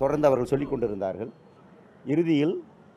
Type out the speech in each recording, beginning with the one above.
தொடர்ந்து அவர்கள் சொல்லிக் கொண்டிருந்தார்கள் இறுதியில்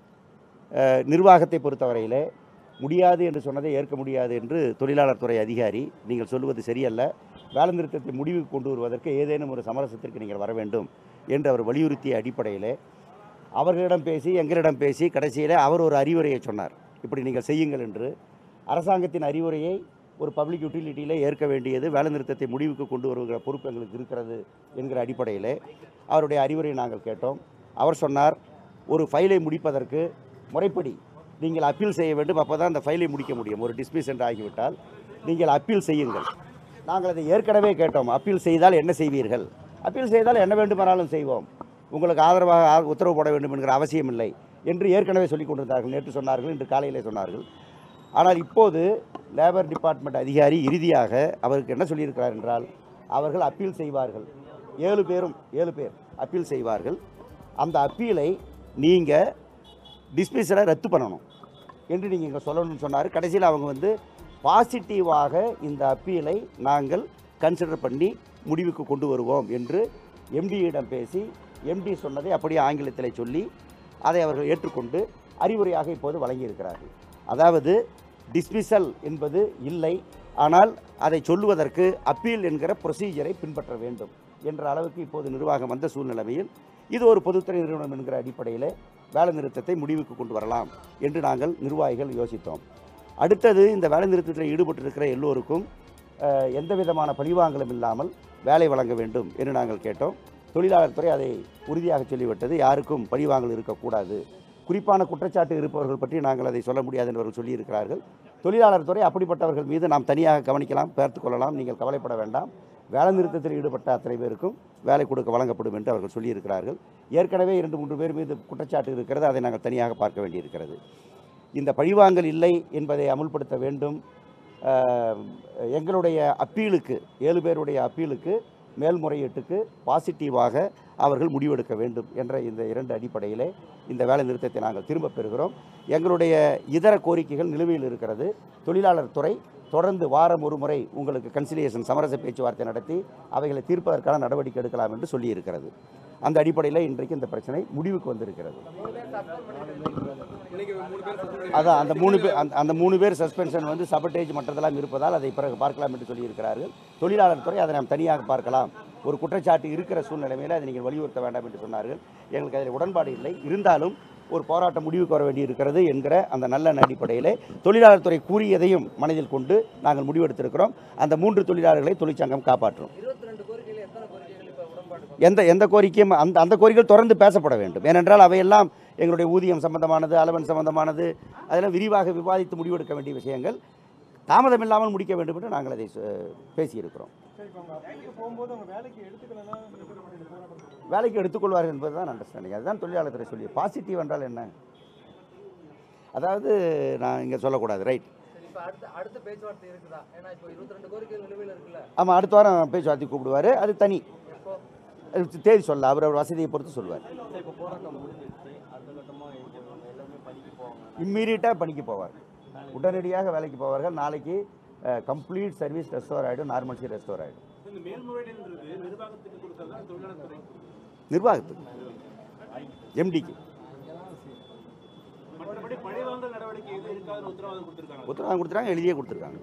அஹ், நிர்வாகத்தை பொறுத்தவரையிலே முடியாது என்று சொன்னதை ஏற்க முடியாது என்று தொழிலாளர் துறை அதிகாரி நீங்கள் சொல்லுவது சரியல்ல வேலை நிறுத்தத்தை முடிவுக்கு கொண்டு வருவதற்கு ஏதேனும் ஒரு சமரசத்திற்கு நீங்கள் வர வேண்டும் என்று அவர் வலியுறுத்திய அடிப்படையிலே அவர்களிடம் பேசி எங்களிடம் பேசி கடைசியில் அவர் ஒரு அறிவுரையை சொன்னார் இப்படி நீங்கள் செய்யுங்கள் என்று அரசாங்கத்தின் அறிவுரையை ஒரு பப்ளிக் யூட்டிலிட்டியில் ஏற்க வேண்டியது வேலை நிறுத்தத்தை முடிவுக்கு கொண்டு வருகிற பொறுப்பு எங்களுக்கு இருக்கிறது என்கிற அடிப்படையிலே அவருடைய அறிவுரையை நாங்கள் கேட்டோம் அவர் சொன்னார் ஒரு ஃபைலை முடிப்பதற்கு முறைப்படி நீங்கள் அப்பீல் செய்ய வேண்டும் அப்போ தான் அந்த ஃபைலை முடிக்க முடியும் ஒரு டிஸ்மிஸ் என்று ஆகிவிட்டால் நீங்கள் அப்பீல் செய்யுங்கள் நாங்கள் அதை ஏற்கனவே கேட்டோம் அப்பீல் செய்தால் என்ன செய்வீர்கள் அப்பீல் செய்தால் என்ன வேண்டுமானாலும் செய்வோம் உங்களுக்கு ஆதரவாக ஆ- உத்தரவு போட வேண்டும் என்கிற அவசியம் இல்லை என்று ஏற்கனவே சொல்லிக் கொண்டிருந்தார்கள் நேற்று சொன்னார்கள் இன்று காலையிலே சொன்னார்கள் ஆனால் இப்போது லேபர் டிபார்ட்மெண்ட் அதிகாரி இறுதியாக அவருக்கு என்ன சொல்லியிருக்கிறார் என்றால் அவர்கள் அப்பீல் செய்வார்கள் ஏழு பேரும் ஏழு பேர் அப்பீல் செய்வார்கள் அந்த அப்பீலை நீங்கள் டிஸ்மிஸலை ரத்து பண்ணணும் என்று நீங்கள் இங்கே சொல்லணும்னு சொன்னார் கடைசியில் அவங்க வந்து பாசிட்டிவாக இந்த அப்பீலை நாங்கள் கன்சிடர் பண்ணி முடிவுக்கு கொண்டு வருவோம் என்று எம்டியிடம் பேசி எம்டி சொன்னதை அப்படியே ஆங்கிலத்தில் சொல்லி அதை அவர்கள் ஏற்றுக்கொண்டு அறிவுரையாக இப்போது வழங்கியிருக்கிறார்கள் அதாவது டிஸ்மிசல் என்பது இல்லை ஆனால் அதை சொல்லுவதற்கு அப்பீல் என்கிற ப்ரொசீஜரை பின்பற்ற வேண்டும் என்ற அளவுக்கு இப்போது நிர்வாகம் வந்த சூழ்நிலைமையில் இது ஒரு பொதுத்துறை நிறுவனம் என்கிற அடிப்படையில் வேலை நிறுத்தத்தை முடிவுக்கு கொண்டு வரலாம் என்று நாங்கள் நிர்வாகிகள் யோசித்தோம் அடுத்தது இந்த வேலை நிறுத்தத்தில் ஈடுபட்டிருக்கிற எல்லோருக்கும் அஹ், எந்த விதமான பழிவாங்கலும் இல்லாமல் வேலை வழங்க வேண்டும் என்று நாங்கள் கேட்டோம் தொழிலாளர் துறை அதை உறுதியாக சொல்லிவிட்டது யாருக்கும் பழிவாங்கல் இருக்கக்கூடாது குறிப்பான குற்றச்சாட்டு இருப்பவர்கள் பற்றி நாங்கள் அதை சொல்ல முடியாது என்று அவர்கள் சொல்லியிருக்கிறார்கள் தொழிலாளர் துறை அப்படிப்பட்டவர்கள் மீது நாம் தனியாக கவனிக்கலாம் பார்த்து கொள்ளலாம் நீங்கள் கவலைப்பட வேண்டாம் வேலை நிறுத்தத்தில் ஈடுபட்ட அத்தனை பேருக்கும் வேலை கொடுக்க வழங்கப்படும் என்று அவர்கள் சொல்லியிருக்கிறார்கள் ஏற்கனவே இரண்டு மூன்று பேர் மீது குற்றச்சாட்டு இருக்கிறது அதை நாங்கள் தனியாக பார்க்க வேண்டியிருக்கிறது இந்த பழிவாங்கல் இல்லை என்பதை அமுல்படுத்த வேண்டும் அஹ், எங்களுடைய அப்பீலுக்கு ஏழு பேருடைய அப்பீலுக்கு மேல்முறையீட்டுக்கு பாசிட்டிவாக அவர்கள் முடிவெடுக்க வேண்டும் என்ற இந்த இரண்டு அடிப்படையிலே இந்த வேலை நிறுத்தத்தை நாங்கள் திரும்பப் பெறுகிறோம் எங்களுடைய இதர கோரிக்கைகள் நிலுவையில் இருக்கிறது தொழிலாளர் துறை தொடர்ந்து வாரம் ஒரு முறை உங்களுக்கு கன்சிலியேஷன் சமரச பேச்சுவார்த்தை நடத்தி அவைகளை தீர்ப்பதற்கான நடவடிக்கை எடுக்கலாம் என்று சொல்லியிருக்கிறது அந்த அடிப்படையில் இன்றைக்கு இந்த பிரச்சனை முடிவுக்கு வந்திருக்கிறது அதான் அந்த மூணு பேர் அந்த அந்த மூணு பேர் சஸ்பென்ஷன் வந்து சபட்டேஜ் மற்றதெல்லாம் இருப்பதால் அதை பிறகு பார்க்கலாம் என்று சொல்லியிருக்கிறார்கள் தொழிலாளர் துறை அதை நாம் தனியாக பார்க்கலாம் ஒரு குற்றச்சாட்டு இருக்கிற சூழ்நிலைமையில் அதை நீங்கள் வலியுறுத்த வேண்டாம் என்று சொன்னார்கள் எங்களுக்கு அதில் உடன்பாடு இல்லை இருந்தாலும் ஒரு போராட்டம் முடிவுக்கு வர வேண்டியிருக்கிறது என்கிற அந்த நல்ல அடிப்படையிலே தொழிலாளர் துறை கூறியதையும் மனதில் கொண்டு நாங்கள் முடிவெடுத்திருக்கிறோம் அந்த மூன்று தொழிலாளர்களை தொழிற்சங்கம் காப்பாற்றும் எந்த எந்த கோரிக்கையும் அந்த அந்த கோரிக்கைகள் தொடர்ந்து பேசப்பட வேண்டும் ஏனென்றால் அவையெல்லாம் எங்களுடைய ஊதியம் சம்பந்தமானது அலவன் சம்பந்தமானது அதெல்லாம் விரிவாக விவாதித்து முடிவெடுக்க வேண்டிய விஷயங்கள் தாமதம் இல்லாமல் முடிக்க வேண்டும் என்று நாங்கள் அதை சொ- பேசியிருக்கிறோம் வேலைக்கு எடுத்துக்கொள்வார்கள் என்பதுதான் அண்டர்ஸ்டாண்டிங் அதுதான் தொழிலாளர் துறை சொல்லி பாசிட்டிவ் என்றால் என்ன அதாவது நான் இங்கே சொல்லக்கூடாது ரைட் இப்ப அடுத்த அடுத்த பேச்சுவார்த்தை இருக்குதா ஏன்னா இப்போ இருபத்தி ரெண்டு கோரிக்கைகள் நிலுவையில் இருக்குல்ல ஆமாம் அடுத்த வாரம் பேச்சுவார்த்தை கூப்பிடுவார் அது தனி எப்போ அது தேதி சொல்ல அவர் அவர் வசதியை பொறுத்து சொல்வார் இம்மீடியட்டாக பணிக்கு போவார் உடனடியாக வேலைக்கு போவார்கள் நாளைக்கு கம்ப்ளீட் சர்வீஸ் ரெஸ்டோர் ஆகிடும் நார்மல்சி ரெஸ்டோர் ஆகிடும் இந்த மேல்முறையீடுன்றது நிர்வாகத்துக்கு கொடுத்ததா தொழிலாளர் துறை நிர்வாகத்துக்கு எம்டிக்கு மற்றபடி பழிவாங்கல் நடவடிக்கை எதுவும் இருக்காதுன்னு உத்தரவாதம் கொடுத்துருக்காங்க உத்தரவாதம் கொடுத்துருக்காங்க எழுதியே கொடுத்துருக்காங்க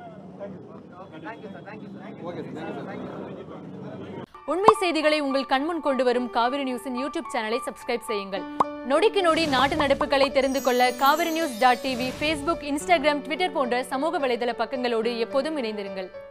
உண்மை செய்திகளை உங்கள் கண்முன் கொண்டு வரும் காவிரி நியூஸின் யூடியூப் சேனலை சப்ஸ்கிரைப் செய்யுங்கள் நொடிக்கு நொடி நாட்டு நடப்புகளை தெரிந்து கொள்ள Kaveri news dot TV Facebook Instagram Twitter போன்ற சமூக வலைதள பக்கங்களோடு எப்போதும் இணைந்திருங்கள்